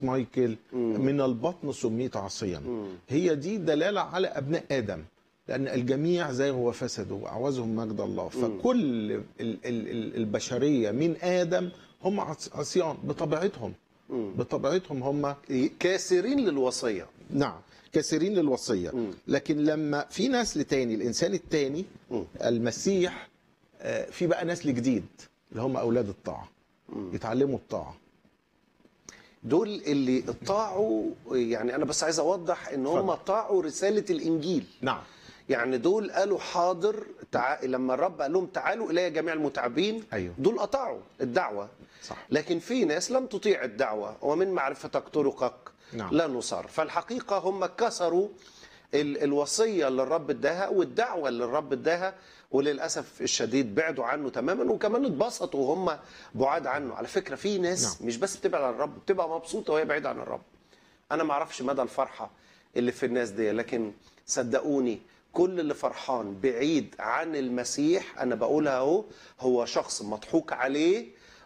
مايكل من البطن سميت عاصيا هي دي دلاله على ابناء ادم لان الجميع زاغوا وفسدوا واعوزهم مجد الله فكل ال- ال- ال- البشريه من ادم هم عص- عصيان بطبيعتهم بطبيعتهم هم كاسرين للوصيه نعم كثيرين للوصيه لكن لما في نسل تاني الانسان التاني المسيح آه، في بقى نسل جديد اللي هم اولاد الطاعه يتعلموا الطاعه دول اللي اطاعوا يعني انا بس عايز اوضح ان هم اتفضل. طاعوا رساله الانجيل نعم يعني دول قالوا حاضر تع... لما الرب قال لهم تعالوا الي جميع المتعبين أيوه. دول قطعوا الدعوه صح. لكن في ناس لم تطيع الدعوه ومن معرفتك طرقك نعم. لا نصر فالحقيقه هم كسروا ال... الوصيه اللي الرب اداها والدعوه اللي الرب اداها وللاسف الشديد بعدوا عنه تماما وكمان اتبسطوا وهم بعاد عنه على فكره في ناس نعم. مش بس بتبعد عن الرب بتبقى مبسوطه وهي بعيده عن الرب انا ما اعرفش مدى الفرحه اللي في الناس دي لكن صدقوني كل اللي فرحان بعيد عن المسيح انا بقولها اهو هو شخص مضحوك عليه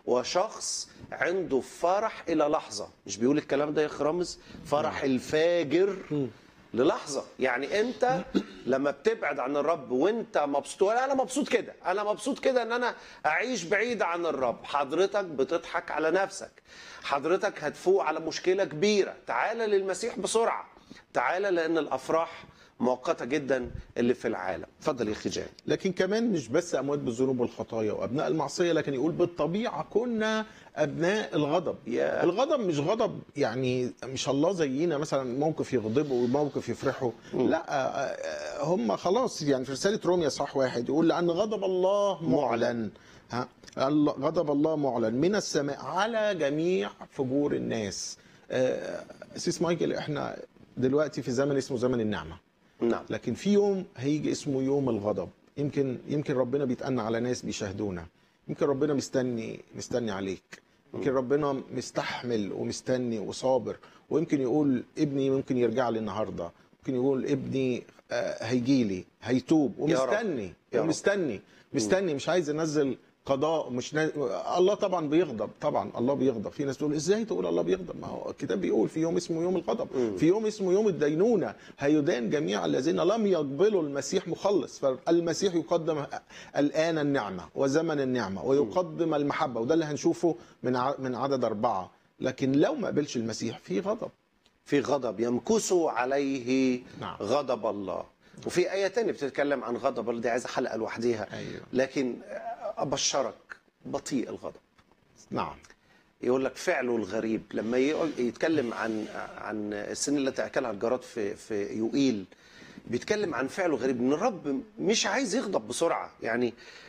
وشخص عنده فرح الى لحظه مش بيقول الكلام ده يا اخ رامز فرح الفاجر للحظه يعني انت لما بتبعد عن الرب وانت مبسوط ولا انا مبسوط كده انا مبسوط كده ان انا اعيش بعيد عن الرب حضرتك بتضحك على نفسك حضرتك هتفوق على مشكله كبيره تعالى للمسيح بسرعه تعالى لان الافراح مؤقته جدا اللي في العالم اتفضل يا اخي جان لكن كمان مش بس اموات بالذنوب والخطايا وابناء المعصيه لكن يقول بالطبيعه كنا ابناء الغضب يا. الغضب مش غضب يعني مش الله زينا مثلا موقف يغضبه وموقف يفرحه لا آه، آه، هم خلاص يعني في رساله روميا صح واحد يقول لان غضب الله معلن ها الله- غضب الله معلن من السماء على جميع فجور الناس آه، سيس مايكل احنا دلوقتي في زمن اسمه زمن النعمه نعم لكن في يوم هيجي اسمه يوم الغضب يمكن يمكن ربنا بيتأنى على ناس بيشاهدونا يمكن ربنا مستني مستني عليك يمكن ربنا مستحمل ومستني وصابر ويمكن يقول ابني ممكن يرجع لي النهارده ممكن يقول ابني هيجي لي هيتوب يا رب. ومستني يا رب. ومستني مستني مش عايز ينزل قضاء مش نا... الله طبعا بيغضب طبعا الله بيغضب في ناس تقول ازاي تقول الله بيغضب ما هو الكتاب بيقول في يوم اسمه يوم الغضب في يوم اسمه يوم الدينونه هيدان جميع الذين لم يقبلوا المسيح مخلص فالمسيح يقدم الان النعمه وزمن النعمه ويقدم المحبه وده اللي هنشوفه من ع... من عدد اربعه لكن لو ما قبلش المسيح في غضب في غضب يمكث عليه نعم. غضب الله وفي آية تانية بتتكلم عن غضب الله دي عايزة حلقة لوحديها أيوه. لكن أبشرك بطيء الغضب نعم يقول لك فعله الغريب لما يقعد- يتكلم عن عن السن التي اكلها الجراد في في يوئيل بيتكلم عن فعله غريب ان الرب مش عايز يغضب بسرعه يعني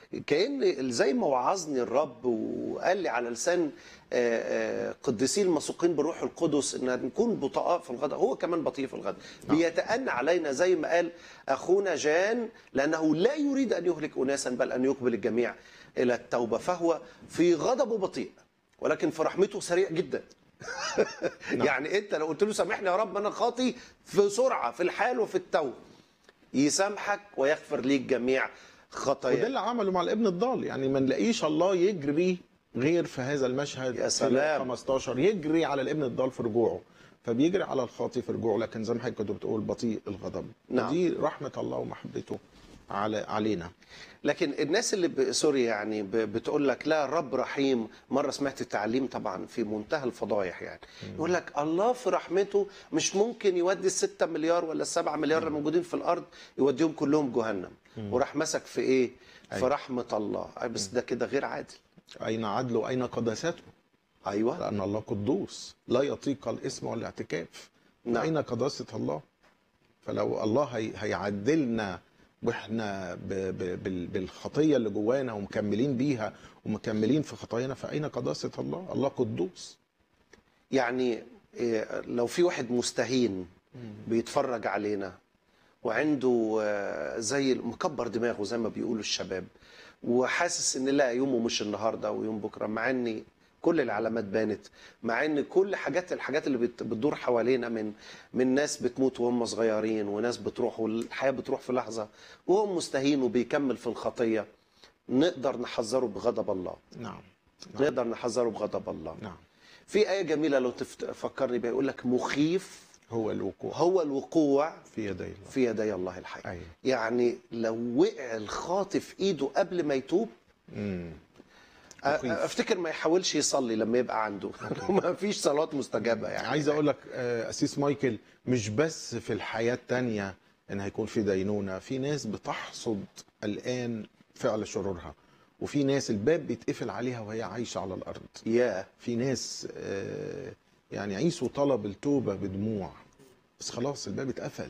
كان زي ما وعظني الرب وقال لي على لسان آه، آه، قديسي المسوقين بروح القدس ان نكون بطاء في الغضب هو كمان بطيء في الغضب بيتأنى علينا زي ما قال اخونا جان لانه لا يريد ان يهلك اناسا بل ان يقبل الجميع الى التوبه فهو في غضبه بطيء ولكن في رحمته سريع جدا يعني انت لو قلت له سامحني يا رب انا خاطي في سرعه في الحال وفي التو يسامحك ويغفر ليك جميع وده خطاياك اللي عمله مع الابن الضال يعني ما نلاقيش الله يجري غير في هذا المشهد يا في سلام. 15 يجري على الابن الضال في رجوعه فبيجري على الخاطي في رجوعه لكن زي ما حضرتك كنت بتقول بطيء الغضب نعم. ودي رحمه الله ومحبته على علينا لكن الناس اللي ب... سوري يعني ب... بتقول لك لا الرب رحيم مره سمعت التعليم طبعا في منتهى الفضايح يعني يقول لك الله في رحمته مش ممكن يودي الستة مليار ولا السبعة مليار اللي موجودين في الارض يوديهم كلهم جهنم وراح مسك في ايه في أيوة. رحمه الله أي بس ده كده غير عادل اين عدله اين قداسته ايوه لان الله قدوس لا يطيق الاسم والاعتكاف نعم. اين قداسه الله فلو الله هي هيعدلنا واحنا ب ب بال- بالخطيه اللي جوانا ومكملين بيها ومكملين في خطايانا فاين قداسه الله الله قدوس يعني إيه، لو في واحد مستهين بيتفرج علينا وعنده آه، زي مكبر دماغه زي ما بيقولوا الشباب وحاسس ان لا يومه مش النهارده ويوم بكره مع ان كل العلامات بانت مع ان كل حاجات الحاجات اللي بت- بتدور حوالينا من من ناس بتموت وهم صغيرين وناس بتروح والحياه بتروح في لحظه وهو مستهين وبيكمل في الخطيه نقدر نحذره بغضب الله نعم نقدر نحذره بغضب الله نعم في آية جميلة لو تفكرني بيها يقول لك مخيف هو الوقوع هو الوقوع في يدي الله في يدي الله الحي أيوة. يعني لو وقع الخاطي في ايده قبل ما يتوب مم. أ- مخيف. افتكر ما يحاولش يصلي لما يبقى عنده ما فيش صلاه مستجابه يعني عايز اقول لك آه، اسيس مايكل مش بس في الحياه التانية ان هيكون في دينونه في ناس بتحصد الان فعل شرورها وفي ناس الباب بيتقفل عليها وهي عايشه على الارض يا في ناس آه، يعني عيسو طلب التوبه بدموع بس خلاص الباب اتقفل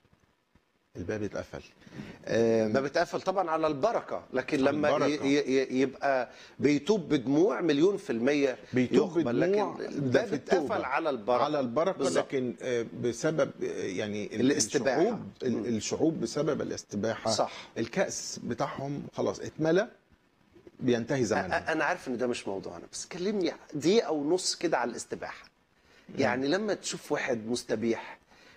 الباب اتقفل آه، ما بتقفل طبعا على البركه لكن لما ي- البركة. ي- ي- يبقى بيتوب بدموع مليون في الميه بيتوب يقبل. بدموع لكن ده الباب في التوبة. اتقفل على البركه على البركه بالظبط. لكن آه، بسبب آه، يعني ال- الاستباحة. الشعوب ال- الشعوب بسبب الاستباحه صح. الكأس بتاعهم خلاص اتملى بينتهي زمنهم أ- انا عارف ان ده مش موضوعنا بس كلمني دقيقه ونص كده على الاستباحه يعني لما تشوف واحد مستبيح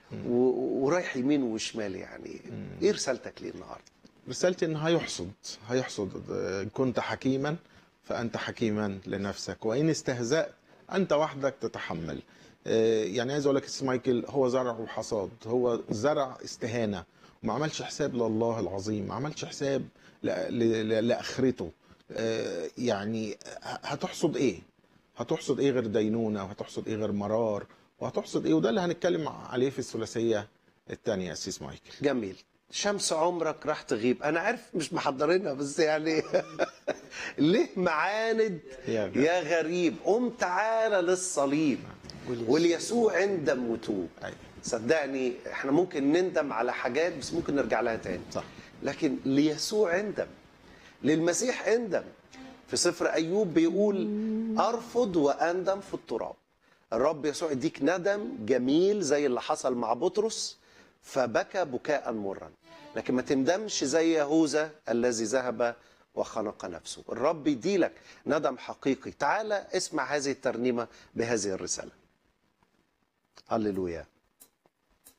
و- ورايح يمين وشمال يعني ايه رسالتك ليه النهارده رسالتي ان هيحصد هيحصد آه، ان كنت حكيما فانت حكيما لنفسك وان استهزأت انت وحدك تتحمل آه، يعني عايز اقول لك اسم مايكل هو زرع وحصاد هو زرع استهانه وما عملش حساب لله العظيم ما عملش حساب ل- ل- ل- لاخرته آه، يعني ه- هتحصد ايه هتحصد ايه غير دينونه وهتحصد ايه غير مرار وهتحصد ايه وده اللي هنتكلم عليه في الثلاثيه الثانيه اسيس مايكل جميل شمس عمرك راح تغيب انا عارف مش محضرينها بس يعني ليه معاند يا غريب. يا غريب قم تعالى للصليب وليسوع اندم وتوب أيوة. صدقني احنا ممكن نندم على حاجات بس ممكن نرجع لها تاني صح. لكن ليسوع اندم للمسيح اندم في سفر ايوب بيقول ارفض واندم في التراب الرب يسوع يديك ندم جميل زي اللي حصل مع بطرس فبكى بكاء مرا لكن ما تندمش زي يهوذا الذي ذهب وخنق نفسه الرب يديلك ندم حقيقي تعال اسمع هذه الترنيمة بهذه الرسالة هللويا